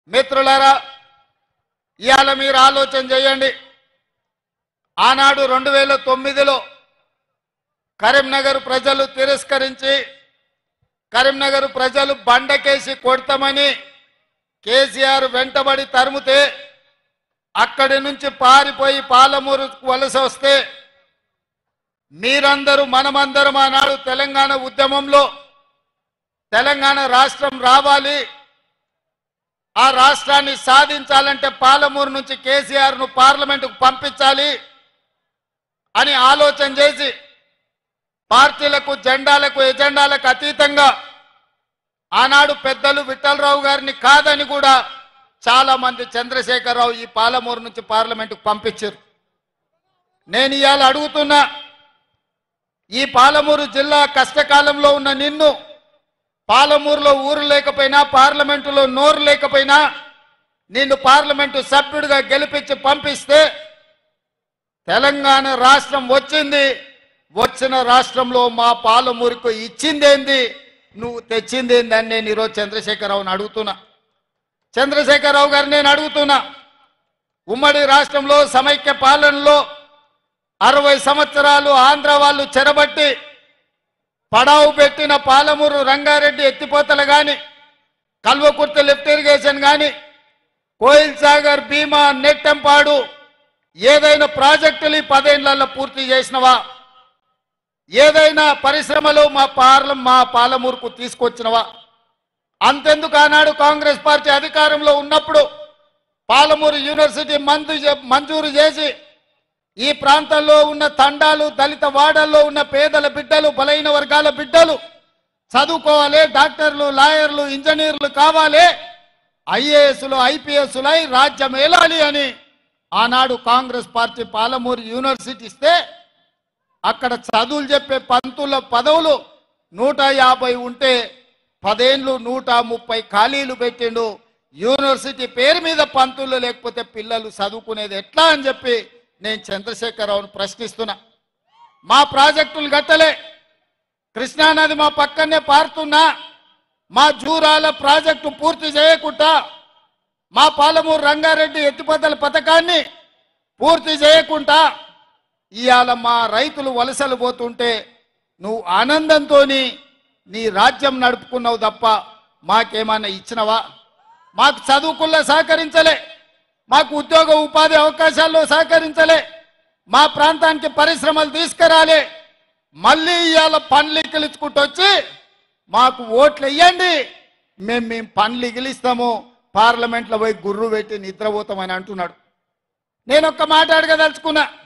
మిత్రులారా ఇవాళ మీరు ఆలోచన చేయండి ఆనాడు రెండు వేల తొమ్మిదిలో కరీంనగర్ ప్రజలు తిరస్కరించి కరీంనగర్ ప్రజలు బండకేసి కొడతామని కేసీఆర్ వెంటబడి తరుముతే అక్కడి నుంచి పారిపోయి పాలమూరుకు వలస వస్తే మీరందరూ మనమందరం ఆనాడు తెలంగాణ ఉద్యమంలో తెలంగాణ రాష్ట్రం రావాలి ఆ రాష్ట్రాన్ని సాధించాలంటే పాలమూరు నుంచి కేసీఆర్ ను పార్లమెంటుకు పంపించాలి అని ఆలోచన చేసి పార్టీలకు జెండాలకు ఎజెండాలకు అతీతంగా ఆనాడు పెద్దలు విఠలరావు గారిని కాదని కూడా చాలా మంది చంద్రశేఖరరావు ఈ పాలమూరు నుంచి పార్లమెంటుకు పంపించారు నేను ఇవాళ అడుగుతున్నా ఈ పాలమూరు జిల్లా కష్టకాలంలో ఉన్న నిన్ను పాలమూరులో ఊరు లేకపోయినా పార్లమెంటులో నోరు లేకపోయినా నిన్ను పార్లమెంటు సభ్యుడిగా గెలిపించి పంపిస్తే తెలంగాణ రాష్ట్రం వచ్చింది వచ్చిన రాష్ట్రంలో మా పాలమూరుకు ఇచ్చిందేంది నువ్వు తెచ్చిందేంది అని నేను ఈరోజు చంద్రశేఖరరావుని అడుగుతున్నా చంద్రశేఖరరావు గారు నేను అడుగుతున్నా ఉమ్మడి రాష్ట్రంలో సమైక్య పాలనలో అరవై సంవత్సరాలు ఆంధ్ర వాళ్ళు చెరబట్టి పడావు పెట్టిన పాలమూరు రంగారెడ్డి ఎత్తిపోతలు కానీ కల్వకుర్తి లిఫ్ట్ ఇరిగేషన్ కానీ కోయిల్ సాగర్ భీమా నెట్టెంపాడు ఏదైనా ప్రాజెక్టులు ఈ పదేళ్లలో పూర్తి చేసినవా ఏదైనా పరిశ్రమలు మా పార్ల మా పాలమూరుకు తీసుకొచ్చినవా అంతెందుకు ఆనాడు కాంగ్రెస్ పార్టీ అధికారంలో ఉన్నప్పుడు పాలమూరు యూనివర్సిటీ మంజు మంజూరు చేసి ఈ ప్రాంతంలో ఉన్న తండాలు దళిత వాడల్లో ఉన్న పేదల బిడ్డలు బలైన వర్గాల బిడ్డలు చదువుకోవాలి డాక్టర్లు లాయర్లు ఇంజనీర్లు కావాలి ఐఏఎస్లు ఐపీఎస్లై రాజ్యం ఏలాలి అని ఆనాడు కాంగ్రెస్ పార్టీ పాలమూరు యూనివర్సిటీ ఇస్తే అక్కడ చదువులు చెప్పే పంతుల పదవులు నూట యాభై ఉంటే పదేళ్ళు నూట ముప్పై ఖాళీలు పెట్టిండు యూనివర్సిటీ పేరు మీద పంతులు లేకపోతే పిల్లలు చదువుకునేది ఎట్లా అని చెప్పి నేను చంద్రశేఖరరావును ప్రశ్నిస్తున్నా మా ప్రాజెక్టులు గట్టలే కృష్ణానది మా పక్కనే పారుతున్నా మా జూరాల ప్రాజెక్టు పూర్తి చేయకుండా మా పాలమూరు రంగారెడ్డి ఎత్తిపోతల పథకాన్ని పూర్తి చేయకుండా ఇవాళ మా రైతులు వలసలు పోతుంటే నువ్వు ఆనందంతో నీ రాజ్యం నడుపుకున్నావు తప్ప మాకేమన్నా ఇచ్చినవా మాకు చదువుకుల్లో సహకరించలే మాకు ఉద్యోగ ఉపాధి అవకాశాల్లో సహకరించలే మా ప్రాంతానికి పరిశ్రమలు తీసుకురాలే మళ్ళీ ఇవాళ పనులు ఇకిలించుకుంటూ వచ్చి మాకు ఓట్లు ఇవ్వండి మేము మేము పనులు ఇగిలిస్తాము పార్లమెంట్లో పోయి గుర్రు పెట్టి నిద్రపోతామని అంటున్నాడు నేను ఒక్క మాట అడగదలుచుకున్నా